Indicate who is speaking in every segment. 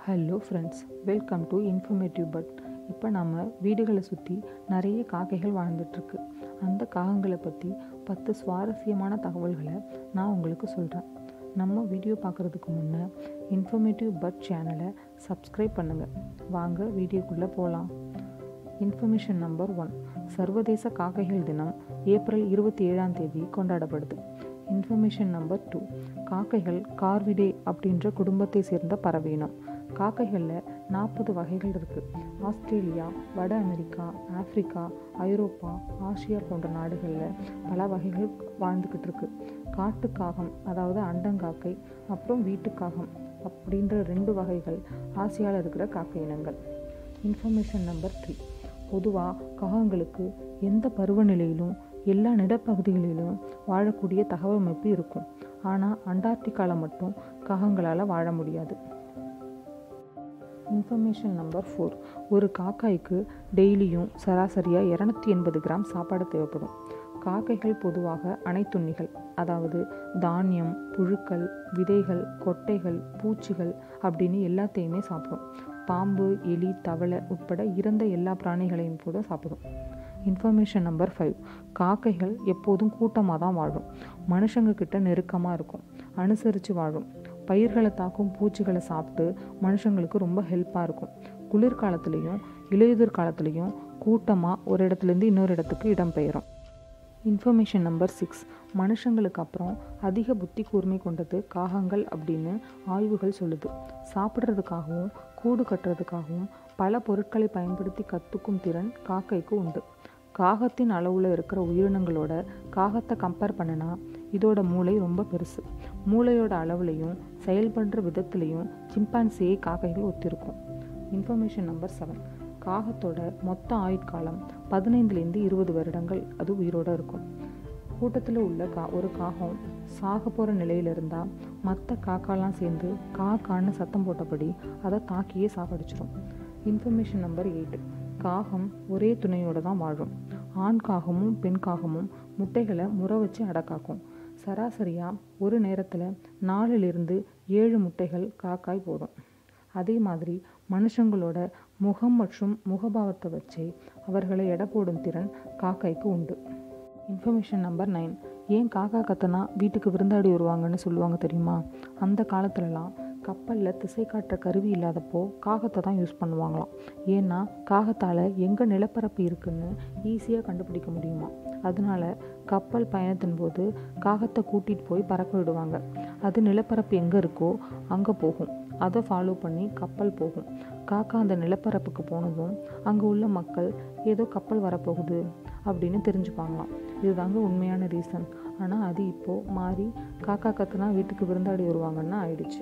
Speaker 1: hello friends welcome to informative but இப்போ நம்ம வீடுகளை சுற்றி நிறைய காக்கைகள் வாழ்ந்துட்டுருக்கு அந்த காகங்களை பற்றி பத்து சுவாரஸ்யமான தகவல்களை நான் உங்களுக்கு சொல்கிறேன் நம்ம வீடியோ பார்க்குறதுக்கு முன்னே இன்ஃபர்மேட்டிவ் பட் சேனலை சப்ஸ்கிரைப் பண்ணுங்கள் வாங்க வீடியோக்குள்ளே போகலாம் இன்ஃபர்மேஷன் நம்பர் ஒன் சர்வதேச காக்கைகள் தினம் ஏப்ரல் இருபத்தி ஏழாம் தேதி கொண்டாடப்படுது இன்ஃபர்மேஷன் நம்பர் டூ காக்கைகள் கார்விடே அப்படின்ற குடும்பத்தை சேர்ந்த பறவையினம் காக்கைகளில் நாற்பது வகைகள் இருக்குது ஆஸ்திரேலியா வட அமெரிக்கா ஆப்பிரிக்கா ஐரோப்பா ஆசியா போன்ற நாடுகளில் பல வகைகள் வாழ்ந்துக்கிட்டு இருக்கு காட்டுக்காகம் அதாவது அண்டங்காக்கை அப்புறம் வீட்டுக்காகம் அப்படின்ற ரெண்டு வகைகள் ஆசியாவில் இருக்கிற காக்கை இனங்கள் இன்ஃபர்மேஷன் நம்பர் த்ரீ பொதுவாக காகங்களுக்கு எந்த பருவநிலையிலும் எல்லா நிலப்பகுதிகளிலும் வாழக்கூடிய தகவமைப்பு இருக்கும் ஆனால் அண்டார்டிகாவில் மட்டும் காகங்களால் வாழ முடியாது இன்ஃபர்மேஷன் நம்பர் ஃபோர் ஒரு காக்காய்க்கு டெய்லியும் சராசரியாக இரநூத்தி எண்பது கிராம் சாப்பாடு தேவைப்படும் காக்கைகள் பொதுவாக அனைத்துண்ணிகள் அதாவது தானியம் புழுக்கள் விதைகள் கொட்டைகள் பூச்சிகள் அப்படின்னு எல்லாத்தையுமே சாப்பிடும் பாம்பு எலி தவளை உட்பட இறந்த எல்லா பிராணிகளையும் கூட சாப்பிடும் இன்ஃபர்மேஷன் நம்பர் ஃபைவ் காக்கைகள் எப்போதும் கூட்டமாக தான் வாழும் மனுஷங்க கிட்ட நெருக்கமாக இருக்கும் அனுசரித்து வாழும் பயிர்களை தாக்கும் பூச்சிகளை சாப்பிட்டு மனுஷங்களுக்கு ரொம்ப ஹெல்ப்பாக இருக்கும் குளிர்காலத்துலேயும் இலையுதிர் காலத்துலேயும் கூட்டமாக ஒரு இடத்துலேருந்து இன்னொரு இடத்துக்கு இடம்பெயரும் இன்ஃபர்மேஷன் நம்பர் சிக்ஸ் மனுஷங்களுக்கு அப்புறம் அதிக புத்தி கூர்மை கொண்டது காகங்கள் அப்படின்னு ஆய்வுகள் சொல்லுது சாப்பிட்றதுக்காகவும் கூடு கட்டுறதுக்காகவும் பல பொருட்களை பயன்படுத்தி கற்றுக்கும் திறன் காக்கைக்கு உண்டு காகத்தின் அளவில் இருக்கிற உயிரினங்களோட காகத்தை கம்பேர் பண்ணினா இதோட மூளை ரொம்ப பெருசு மூளையோட அளவுலையும் செயல்படுற விதத்துலையும் சிம்பான்சியை காக்கைகள் ஒத்திருக்கும் இன்ஃபர்மேஷன் நம்பர் செவன் காகத்தோட மொத்த ஆயுட்காலம் பதினைந்துலேருந்து இருபது வருடங்கள் அது உயிரோடு இருக்கும் கூட்டத்தில் உள்ள கா ஒரு காகம் சாக போகிற நிலையில் இருந்தால் மற்ற காக்காலாம் சேர்ந்து காக்கான்னு சத்தம் போட்டபடி அதை தாக்கியே சாகடிச்சிடும் இன்ஃபர்மேஷன் நம்பர் எயிட் காகம் ஒரே துணையோடு தான் வாழும் ஆண் காகமும் பெண் காகமும் முட்டைகளை முறை வச்சு அடக்காக்கும் சராசரியாக ஒரு நேரத்தில் நாலுலேருந்து ஏழு முட்டைகள் காக்காய் போடும் அதே மாதிரி மனுஷங்களோட முகம் மற்றும் முகபாவத்தை வச்சே அவர்களை எடை போடும் திறன் காக்காய்க்கு உண்டு இன்ஃபர்மேஷன் நம்பர் நைன் ஏன் காக்கா கத்தனா வீட்டுக்கு விருந்தாடி வருவாங்கன்னு சொல்லுவாங்க தெரியுமா அந்த காலத்துலலாம் கப்பலில் திசை காட்டுற கருவி இல்லாதப்போ காகத்தை தான் யூஸ் பண்ணுவாங்களாம் ஏன்னா காகத்தால் எங்கே நிலப்பரப்பு இருக்குன்னு ஈஸியாக கண்டுபிடிக்க முடியுமா அதனால கப்பல் பயணத்தின் போது காகத்தை கூட்டிகிட்டு போய் பறக்க விடுவாங்க அது நிலப்பரப்பு எங்கே இருக்கோ அங்கே போகும் அதை ஃபாலோ பண்ணி கப்பல் போகும் காக்கா அந்த நிலப்பரப்புக்கு போனதும் அங்கே உள்ள மக்கள் ஏதோ கப்பல் வரப்போகுது அப்படின்னு தெரிஞ்சுப்பாங்களாம் இதுதாங்க உண்மையான ரீசன் ஆனால் அது இப்போது மாறி காக்கா கத்துனா வீட்டுக்கு விருந்தாடி வருவாங்கன்னு ஆயிடுச்சு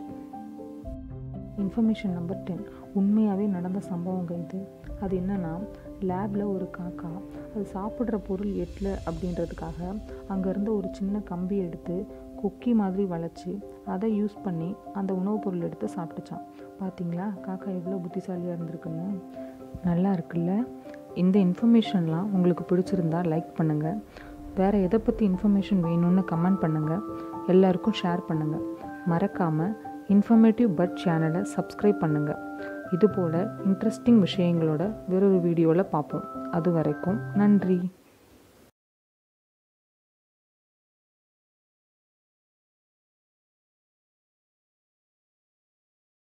Speaker 1: இன்ஃபர்மேஷன் நம்பர் டென் உண்மையாகவே நடந்த சம்பவங்க இது அது என்னென்னா லேபில் ஒரு காக்கா அது சாப்பிட்ற பொருள் எட்டல அப்படின்றதுக்காக அங்கேருந்து ஒரு சின்ன கம்பி எடுத்து கொக்கி மாதிரி வளைச்சி அதை யூஸ் பண்ணி அந்த உணவுப் பொருள் எடுத்து சாப்பிட்டுச்சான் பார்த்தீங்களா காக்கா எவ்வளோ புத்திசாலியாக இருந்திருக்குன்னு நல்லா இருக்குல்ல இந்த இன்ஃபர்மேஷன்லாம் உங்களுக்கு பிடிச்சிருந்தா லைக் பண்ணுங்கள் வேறு எதை பற்றி இன்ஃபர்மேஷன் வேணும்னு கமெண்ட் பண்ணுங்கள் எல்லாருக்கும் ஷேர் பண்ணுங்கள் மறக்காமல் இன்ஃபர்மேட்டிவ் பட் சேனலை சப்ஸ்கிரைப் பண்ணுங்கள் இதுபோல் இன்ட்ரெஸ்டிங் விஷயங்களோட வேறொரு வீடியோவில் பார்ப்போம் அது வரைக்கும் நன்றி